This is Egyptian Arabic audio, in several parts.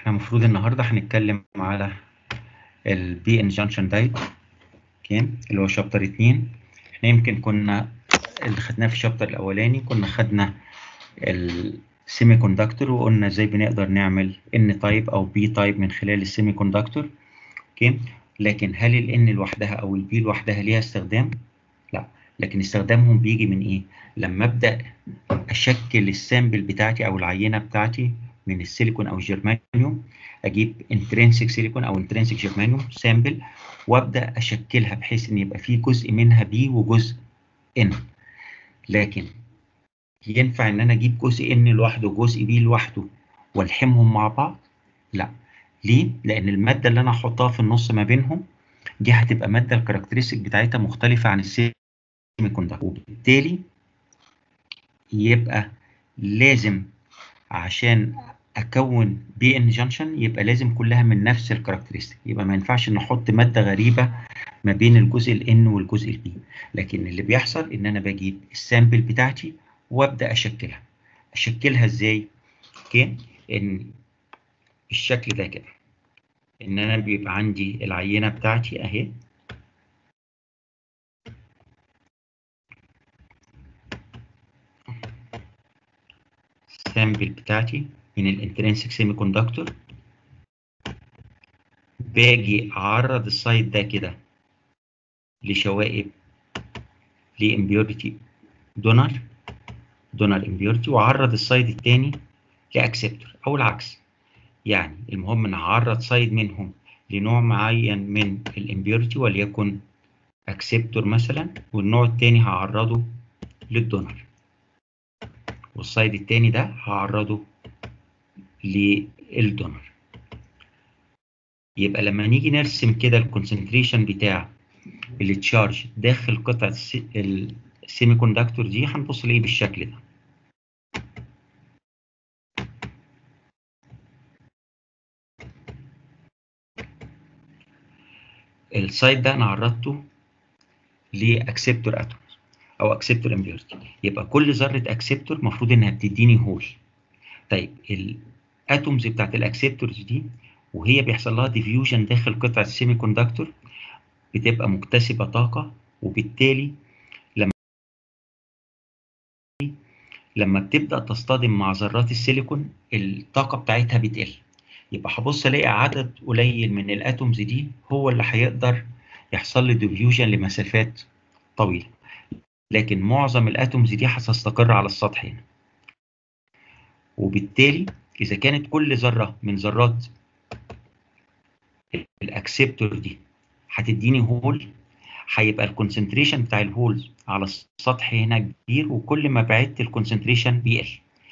احنا المفروض النهارده هنتكلم على البي ان جانكشن دايت اوكي اللي هو شابتر 2 احنا يمكن كنا اللي خدناه في الشابتر الاولاني كنا خدنا السيمي كوندكتور وقلنا ازاي بنقدر نعمل ان تايب او بي تايب من خلال السيمي كوندكتور اوكي لكن هل الان لوحدها او البي لوحدها ليها استخدام لا لكن استخدامهم بيجي من ايه لما ابدا اشكل السامبل بتاعتي او العينه بتاعتي من السيليكون او الجرمانيوم اجيب انترنسك سيليكون او انترنسك جرمانيوم سامبل وابدا اشكلها بحيث ان يبقى في جزء منها بي وجزء ان لكن ينفع ان انا اجيب جزء ان لوحده وجزء بي لوحده والحمهم مع بعض لا ليه لان الماده اللي انا هحطها في النص ما بينهم دي هتبقى ماده الكاركترستيك بتاعتها مختلفه عن السيمي كوندكتور وبالتالي يبقى لازم عشان اكون بي ان جانكشن يبقى لازم كلها من نفس الكاركترستيك يبقى ما ينفعش نحط ماده غريبه ما بين الجزء الان والجزء البي لكن اللي بيحصل ان انا بجيب السامبل بتاعتي وابدا اشكلها اشكلها ازاي اوكي ان الشكل ده كده ان انا بيبقى عندي العينه بتاعتي اهي السامبل بتاعتي من الانترنسك سيمي كوندكتور باجي اعرض السايد ده كده لشوائب لامبيورتي دونر دونر امبيورتي واعرض السايد التاني لاكسبتور او العكس يعني المهم ان هعرض سايد منهم لنوع معين من الامبيورتي وليكن اكسبتور مثلا والنوع التاني هعرضه للدونر والسايد التاني ده هعرضه للدونر يبقى لما نيجي نرسم كده الكونسنتريشن بتاع التشارج داخل قطعة السيمي كوندكتور دي هنبص لايه بالشكل ده السايد ده انا عرضته لاكسبتور اتوم او اكسبتور امبيورتي يبقى كل ذره اكسبتور المفروض انها بتديني هول طيب الاتومز بتاعت الاكسبتورز دي وهي بيحصل لها ديفيوجن داخل قطعه السيمي كوندكتور بتبقى مكتسبه طاقه وبالتالي لما لما بتبدا تصطدم مع ذرات السيليكون الطاقه بتاعتها بتقل يبقى هبص الاقي عدد قليل من الاتومز دي هو اللي هيقدر يحصل له ديفيوجن لمسافات طويله لكن معظم الاتومز دي هتستقر على السطح هنا وبالتالي اذا كانت كل ذره من ذرات الاكسبتور دي هتديني هول هيبقى الكونسنتريشن بتاع الهولز على السطح هنا كبير وكل ما بعدت الكونسنتريشن بيقل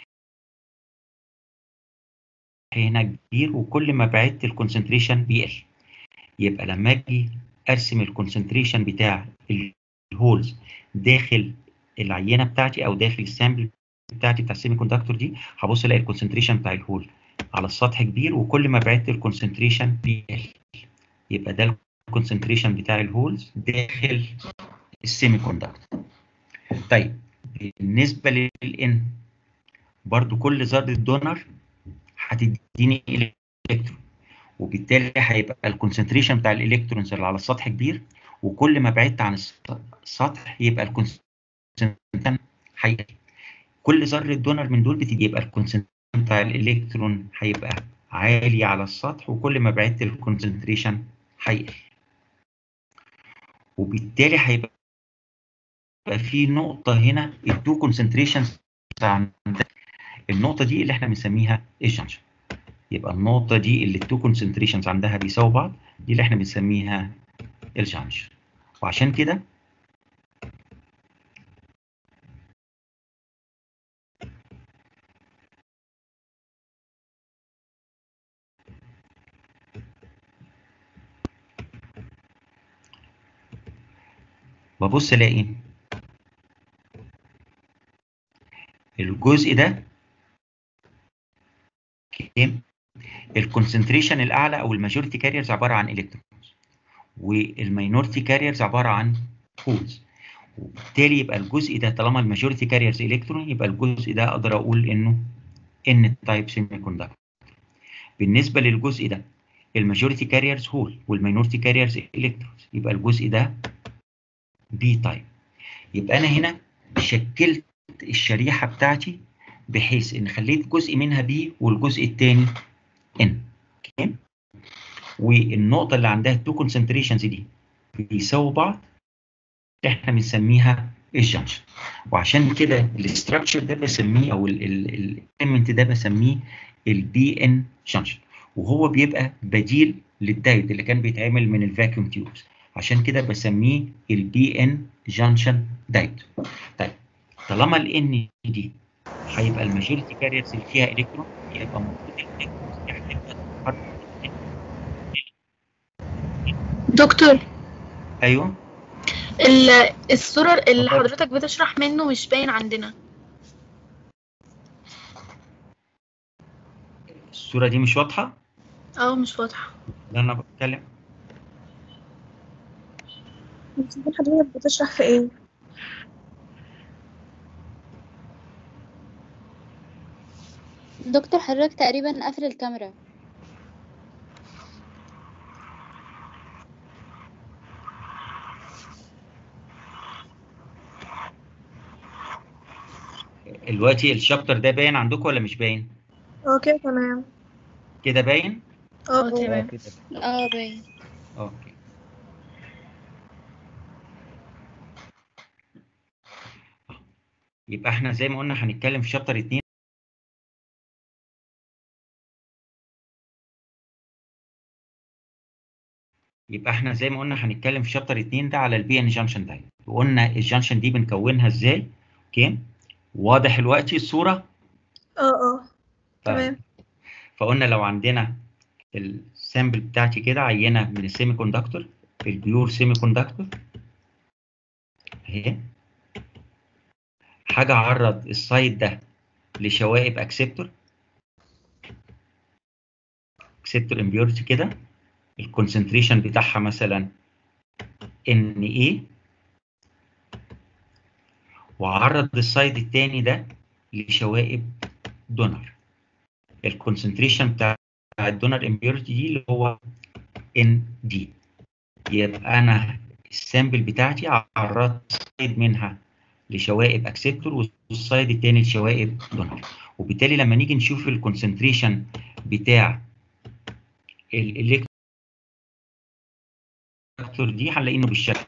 هنا كبير وكل ما بعدت الكونسنتريشن بيقل يبقى لما اجي ارسم الكونسنتريشن بتاع الهولز داخل العينه بتاعتي او داخل السامبل بتاعتي بتاع السيمي كوندكتور دي هبص الاقي الكونسنتريشن بتاع الهول على السطح كبير وكل ما بعدت الكونسنتريشن بيقل يبقى ده الكونسنتريشن بتاع الهولز داخل السيمي كوندكتور طيب بالنسبه للان برضو كل ذره دونر هتديني الكترون وبالتالي هيبقى الكونسنتريشن بتاع الالكترونز اللي على السطح كبير وكل ما بعدت عن السطح يبقى الكونسنتريشن هيقل كل ذره دونر من دول بتدي يبقى الكونسنتريشن بتاع الالكترون هيبقى عالي على السطح وكل ما بعدت الكونسنتريشن هيقل وبالتالي هيبقى في نقطه هنا التو كونسنتريشنز النقطه دي اللي احنا بنسميها الجنكشن يبقى النقطه دي اللي التو كونسنتريشنز عندها بيساووا بعض دي اللي احنا بنسميها الجنكشن وعشان كده ببص الاقي الجزء ده الكونسنتريشن الاعلى او الماجوريتي كاريرز عباره عن الكترونز والماينورتي كاريرز عباره عن هولز وبالتالي يبقى الجزء ده طالما الماجوريتي كاريرز الكترون يبقى الجزء ده اقدر اقول انه ان تايب سيمي كوندكتور بالنسبه للجزء ده الماجوريتي كاريرز هول والماينورتي كاريرز الكترونز يبقى الجزء ده بي تايب يبقى انا هنا شكلت الشريحه بتاعتي بحيث ان خليت جزء منها بي والجزء الثاني ان اوكي والنقطه اللي عندها التو كونسنتريشنز دي بيساووا بعض احنا بنسميها الجنكشن وعشان كده الاستراكشر ده بسميه او الاليمنت ده بسميه البي ان جنكشن وهو بيبقى بديل للدايود اللي كان بيتعمل من الفاكيوم تيوبس عشان كده بسميه البي ان جانكشن دايود طيب طالما الان دي هيبقى الماجوريتي كاريرز اللي فيها الكترون يبقى المفروض الالكترونز دي هتبقى دكتور ايوه ال- الصورة اللي اتفضل. حضرتك بتشرح منه مش باين عندنا الصوره دي مش واضحه اه مش واضحة اللي انا بتكلم انت حضرتك بتشرح في ايه؟ دكتور حضرتك تقريبا قافل الكاميرا دلوقتي الشابتر ده باين عندكم ولا مش باين اه كده تمام كده باين اه اه تمام كده باين. اه باين اوكي يبقى احنا زي ما قلنا هنتكلم في شابتر 2 يبقى احنا زي ما قلنا هنتكلم في شابتر 2 ده على البي ان جانكشن دايت وقلنا الجانكشن دي بنكونها ازاي اوكي واضح دلوقتي الصوره اه اه ف- تمام. فقلنا لو عندنا السامبل بتاعتي كده عينه من السيمي كوندكتور البيور سيمي كوندكتور اهي حاجه اعرض السايد ده لشوائب اكسبتور اكسبتور امبيورتي كده الكونسنتريشن بتاعها مثلا ان ايه وعرض السايد التاني ده لشوائب دونر الكونسنتريشن بتاع الدونر امبيورتي دي اللي هو ان دي يبقى انا السامبل بتاعتي عرضت سايد منها لشوائب اكسبتور والسايد التاني لشوائب دونر وبالتالي لما نيجي نشوف الكونسنتريشن بتاع الالكترون دي هنلاقي انه بالشكل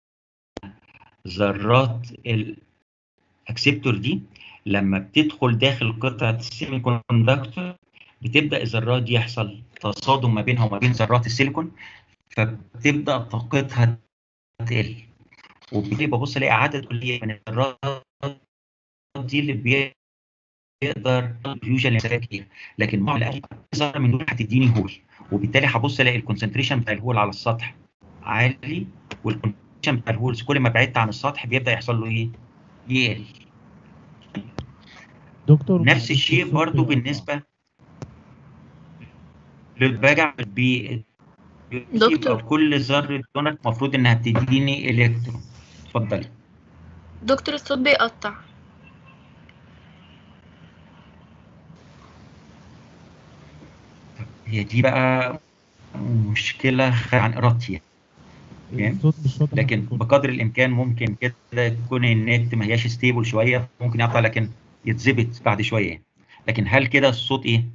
ذرات الاكسبتور دي لما بتدخل داخل قطعه السيمي كوندكتور بتبدا الذرات دي يحصل تصادم ما بينها وما بين ذرات السيليكون فبتبدا طاقتها تقل وبالتالي ببص الاقي عدد قليل من الذرات دي اللي بيقدر فيوجن كتير لكن مع الاقل ذره من دول هتديني هول وبالتالي هبص الاقي الكونسنتريشن بتاع الهول على السطح عالي والكونسنتريشن بتاع الهولز كل ما بعدت عن السطح بيبدا يحصل له ايه؟ يقل دكتور نفس معلش الشيء الصوت برضو بيقطع. بالنسبه للبجع ب دكتور. يبقى كل ذره دونر المفروض انها بتديني الكترون اتفضلي دكتور الصوت بيقطع هي دي بقى مشكله خارجة عن ارادتي يعني. الصوت مش واضح لكن دكتور. بقدر الامكان ممكن كده تكون النت ما هياش ستيبل شويه ممكن يقطع لكن يتظبط بعد شويه يعني. لكن هل كده الصوت ايه؟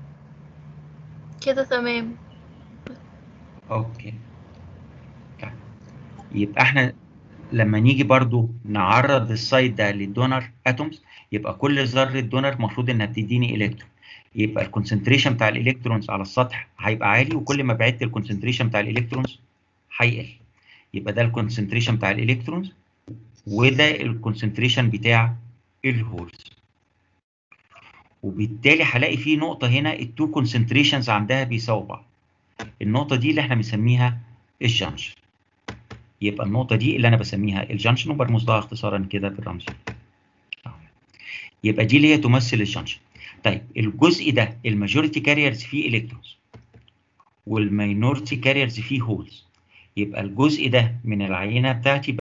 كده تمام اوكي طيب. يبقى احنا لما نيجي برضو نعرض السايد ده للدونر اتومز يبقى كل ذره دونر المفروض انها بتديني الكترون يبقى الكونسنتريشن بتاع الالكترونز على السطح هيبقى عالي وكل ما بعدت الكونسنتريشن بتاع الالكترونز هيقل يبقى ده الكونسنتريشن بتاع الالكترونز وده الكونسنتريشن بتاع الهولز وبالتالي هلاقي في نقطه هنا التو كونسنتريشنز عندها بيساووا بعض النقطه دي اللي احنا بنسميها الجنكشن يبقى النقطه دي اللي انا بسميها الجنكشن وبرمز لها اختصارا كده بالرمز يبقى دي اللي هي تمثل الجنكشن طيب الجزء ده الماجوريتي كاريرز فيه الكترونز والماينورتي كاريرز فيه هولز يبقى الجزء ده من العينه بتاعتي